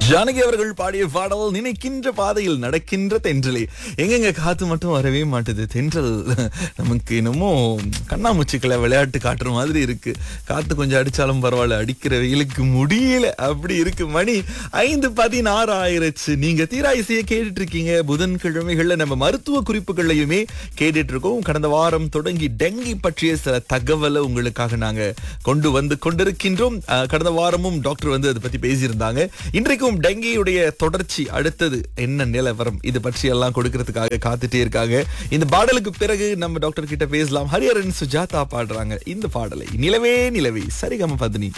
ஜானகி அவர்கள் பாடிய பாடல் நினைக்கின்ற பாதையில் நடக்கின்ற தென்றலே எங்கெங்க காத்து மட்டும் வரவே மாட்டுது தென்றல் நமக்கு என்னமோ கண்ணாமூச்சிக்களை விளையாட்டு காட்டுற மாதிரி இருக்கு காத்து கொஞ்சம் அடிச்சாலும் பரவாயில்ல அடிக்கிற வெயிலுக்கு முடியல அப்படி இருக்கு மணி ஐந்து பதினாறு ஆயிருச்சு நீங்க தீராயிசைய கேட்டுட்டு இருக்கீங்க புதன்கிழமைகள்ல நம்ம மருத்துவ குறிப்புகளையுமே கேட்டுட்டு இருக்கோம் கடந்த வாரம் தொடங்கி டெங்கி பற்றிய சில தகவலை உங்களுக்காக நாங்க கொண்டு வந்து கொண்டிருக்கின்றோம் அஹ், கடந்த வாரமும் டாக்டர் வந்து அதை பத்தி பேசியிருந்தாங்க இன்றைக்கும் டெங்கியுடைய தொடர்ச்சி அடுத்தது என்ன நிலவரம் இது பற்றி எல்லாம் கொடுக்கறதுக்காக காத்துட்டே இருக்காங்க இந்த பாடலுக்கு பிறகு நம்ம டாக்டர் கிட்ட பேசலாம் ஹரிஹரன் சுஜாதா பாடுறாங்க இந்த பாடலை நிலவே நிலவே சரிகம பத்னி